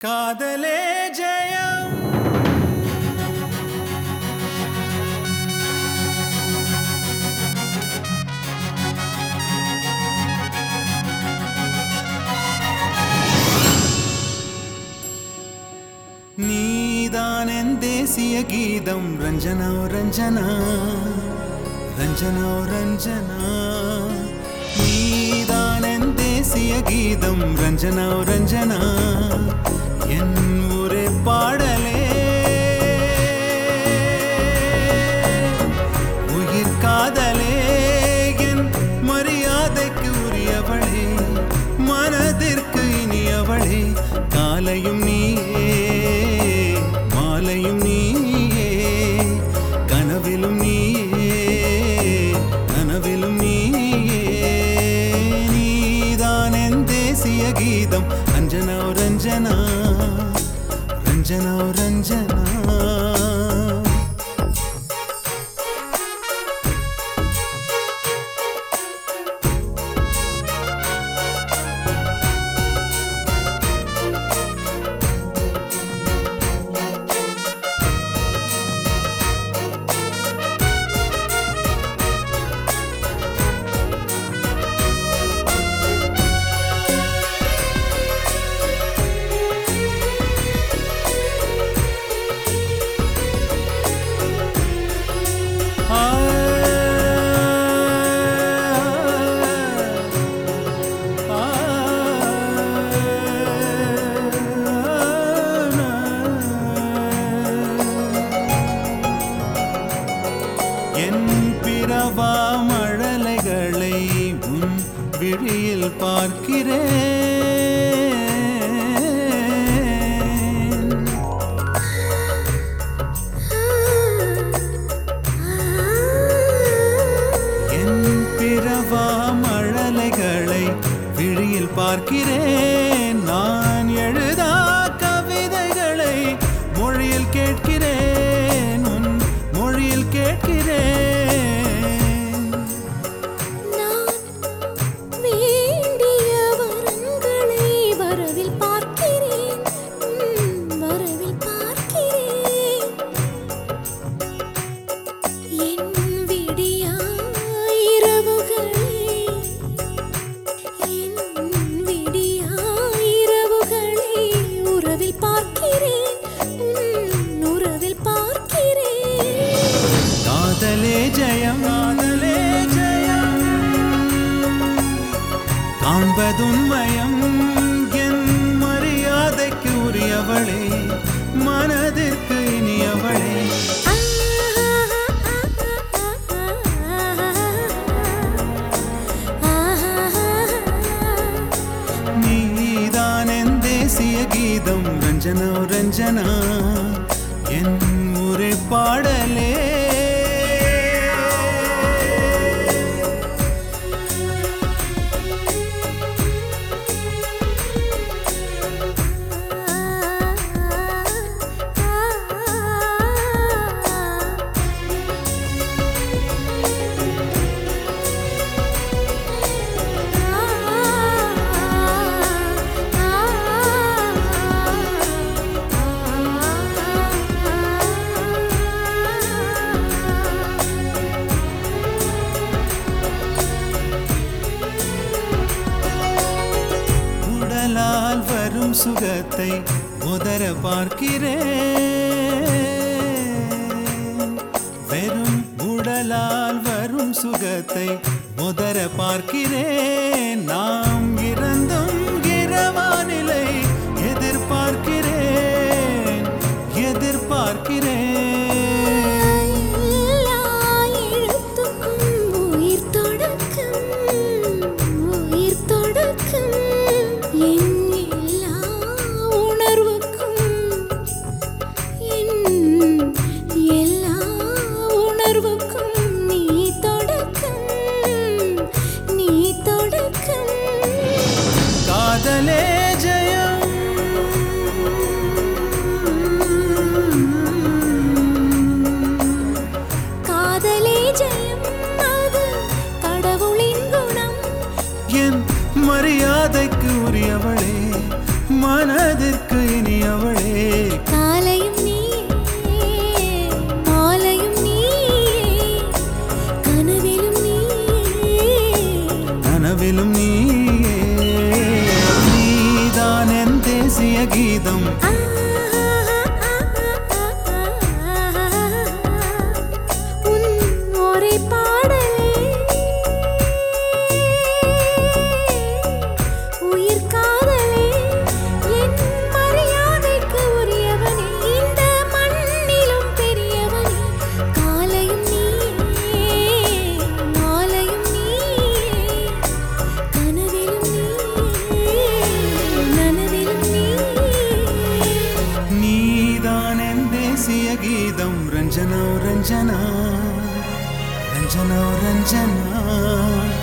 காதலே ஜெயம் நீதான் என் தேசிய கீதம் ரஞ்சனா ஓ ரஞ்சனா ரஞ்சனா ஓ ரஞ்சனா நீதான் என் தேசிய கீதம் ரஞ்சனா ஓ ரஞ்சனா என் ஒரே பாடலே உயிர் காதலே என் மரியாதைக்கு உரியவளே மனதிற்கு இனியவளே காலையும் நீயே மாலையும் நீயே கனவிலும் நீயே கனவிலும் நீயே நீதான் என் தேசிய கீதம் ரஞ்சனா ஓ ரஞ்சனா ரஞ்சனா ஓ ரஞ்சனா என் பிறவா மழலைகளை உன் விழியில் பார்க்கிறேன் என் பிறவா மழலைகளை விழியில் பார்க்கிறேன் நான் எழுதா கவிதைகளை மொழியில் கேட்கிறேன் உன் மொழியில் கேட்கிறேன் நான் வேண்டிய வரங்களை வரவில் பார்க்கிறேன் உம், வரவில் பார்க்கிறேன் என் விடியா இரவுகளை என் விடியா இரவுகளை உறவில் பார்க்கிறேன் உன் உறவில் பார்க்கிறேன் காதலே ஜெயம் காதலே ஜெயம் காண்பதுண்மயம் என் மரியாதைக்கு உரியவளே மனதிற்கு இனியவளே நீதான் என் தேசிய கீதம் ரஞ்சனா ஓ ரஞ்சனா என் ஒரே பாடலே உடலால் வரும் சுகத்தை உதர பார்க்கிறேன் வெறும் உடலால் வரும் சுகத்தை உதர பார்க்கிறேன் நாம் இறந்தும் இரவானிலை எதிர்பார்க்கிறேன் எதிர்பார்க்கிறேன் எல்லா எழுத்துக்கும் உயிர் தொடக்கம் உயிர் தொடக்கம் என் எல்லா உணர்வுக்கும் என் எல்லா உணர்வுக்கும் நீ தொடக்கம் நீ தொடக்கம் காதலே மனதிற்கு இனியவளே காலையும் நீயே மாலையும் நீயே கனவிலும் நீயே கனவிலும் நீயே நீதான் என் தேசிய கீதம் உன் ஒரே பாடலே உயிர் காதலே என் மரியாதைக்கு உரியவனே இந்த மண்ணிலும் பெரியவனே காலையும் நீயே மாலையும் நீயே கனவிலும் நீயே நனவிலும் நீயே நீதான் என் தேசிய கீதம் ரஞ்சனா ரஞ்சனா ரஞ்சனா ரஞ்சனா